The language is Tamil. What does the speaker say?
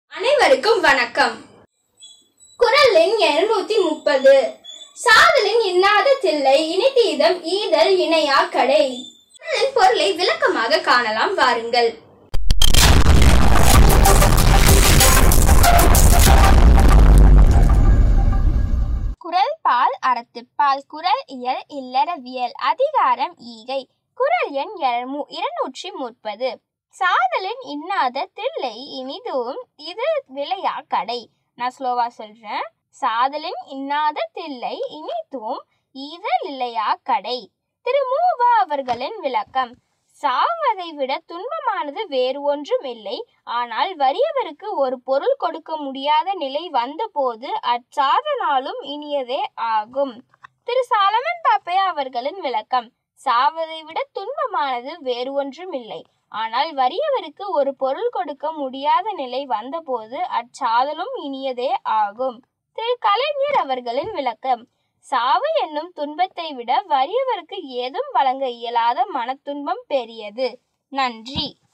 அனைவருக்கும் வணக்கம் குரல் எண் இருநூத்தி முப்பது சாதலின் இன்னாத தில்லை இனிதீதம் ஈதல் இணையா கடை குரலின் பொருளை விளக்கமாக காணலாம் வாருங்கள் குரல் பால் அறத்துப்பால் குரல் இயல் இல்லறவியல் அதிகாரம் ஈகை குரல் எண் எழுநூ இருநூற்றி முப்பது சாதலின் இன்னாத தில்லை இனிதும் இது விளையா கடை நான் ஸ்லோவா சொல்றேன் சாதலின் இன்னாத தில்லை இனிதும் ஈதல் இல்லையா கடை திரு மூவா அவர்களின் விளக்கம் சாவதை விட துன்பமானது வேறு ஒன்றும் இல்லை ஆனால் வறியவருக்கு ஒரு பொருள் கொடுக்க முடியாத நிலை வந்தபோது அச்சாதனாலும் இனியதே ஆகும் திரு சாலமன் பாப்பையா அவர்களின் விளக்கம் சாவதை விட துன்பமானது வேறு ஒன்றும் இல்லை ஆனால் வறியவருக்கு ஒரு பொருள் கொடுக்க முடியாத நிலை வந்தபோது அச்சாதலும் இனியதே ஆகும் திரு கலைஞர் அவர்களின் விளக்கம் சாவு என்னும் துன்பத்தை விட வறியவருக்கு ஏதும் வழங்க இயலாத மனத்துன்பம் பெரியது நன்றி